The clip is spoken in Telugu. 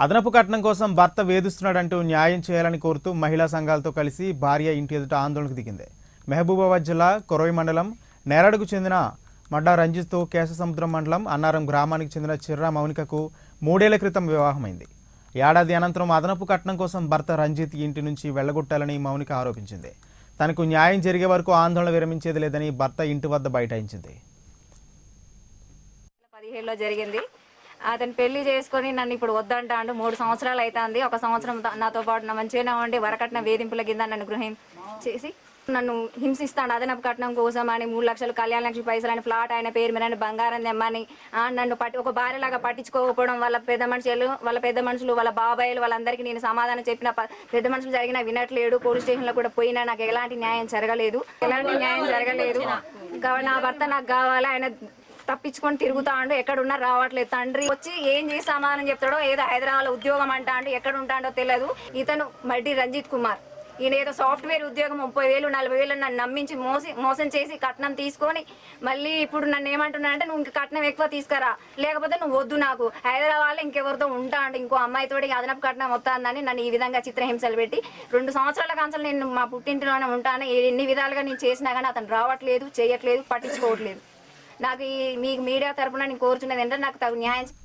అదనపు కట్నం కోసం భర్త వేధిస్తున్నాడంటూ న్యాయం చేయాలని కోరుతూ మహిళా సంఘాలతో కలిసి భార్య ఇంటి ఎదుట ఆందోళనకు దిగింది మహబూబాబాద్ జిల్లా కొరోయి మండలం నేరడుకు చెందిన మడ్డా రంజిత్తో కేశసముద్రం మండలం అన్నారం గ్రామానికి చెందిన చిర్రా మౌనికకు మూడేళ్ల క్రితం వివాహమైంది ఏడాది అనంతరం అదనపు కట్నం కోసం భర్త రంజిత్ ఇంటి నుంచి వెళ్లగొట్టాలని మౌనిక ఆరోపించింది తనకు న్యాయం జరిగే వరకు ఆందోళన విరమించేది లేదని భర్త ఇంటి వద్ద బైఠాయించింది పదిహేడులో జరిగింది అతను పెళ్లి చేసుకొని నన్ను ఇప్పుడు వద్దంటాడు మూడు సంవత్సరాలు అవుతుంది ఒక సంవత్సరం తా- నాతో పాటు నా మంచిగానే ఉండి వరకట్న వేధింపుల కింద నన్ను గృహం చేసి నన్ను హింసిస్తాడు అదనపు కట్నం కోసం అని మూడు లక్షలు కళ్యాణ లక్షల పైసలు అని ఫ్లాట్ ఆయన పేరు మీద బంగారం తెమ్మని ఆ, నన్ను పట్టి ఒక భార్యలాగా పట్టించుకోకపోవడం వాళ్ళ పెద్ద మనుషులు వాళ్ళ పెద్ద మనుషులు వాళ్ళ బాబాయిలు వాళ్ళందరికీ నేను సమాధానం చెప్పిన ప- పెద్ద మనుషులు జరిగిన వినట్లేడు పోలీస్ స్టేషన్లో కూడా పోయినా నాకు ఎలాంటి న్యాయం జరగలేదు ఎలాంటి న్యాయం జరగలేదు కాబట్టి నా భర్త నాకు కావాలి ఆయన తప్పించుకొని తిరుగుతాండు ఎక్కడున్నా రావట్లేదు తండ్రి వచ్చి ఏం చేసి సమాధానం చెప్తాడో ఏదో హైదరాబాద్ ఉద్యోగం అంటాడు ఎక్కడ ఉంటాడో తెలియదు ఇతను మడ్డి రంజిత్ కుమార్ ఈయన ఏదో సాఫ్ట్వేర్ ఉద్యోగం ముప్పై వేలు నలభై వేలు నన్ను నమ్మించి మోసి మోసం చేసి కట్నం తీసుకొని మళ్ళీ ఇప్పుడు నన్ను ఏమంటున్నాడంటే నువ్వు ఇంక కట్నం ఎక్కువ తీసుకురా లేకపోతే నువ్వు వద్దు నాకు హైదరాబాద్లో ఇంకెవరితో ఉంటా అంటే ఇంకో అమ్మాయితోటి అదనపు కట్నం వస్తుందని నన్ను ఈ విధంగా చిత్రహింసలు పెట్టి రెండు సంవత్సరాల కాంచలు నేను మా పుట్టింటిలోనే ఉంటాను ఎన్ని విధాలుగా నేను చేసినా కానీ అతను రావట్లేదు చేయట్లేదు పట్టించుకోవట్లేదు నాకు ఈ మీకు మీడియా తరపున నేను కోరుచున్నది ఏంటంటే నాకు తగు న్యాయం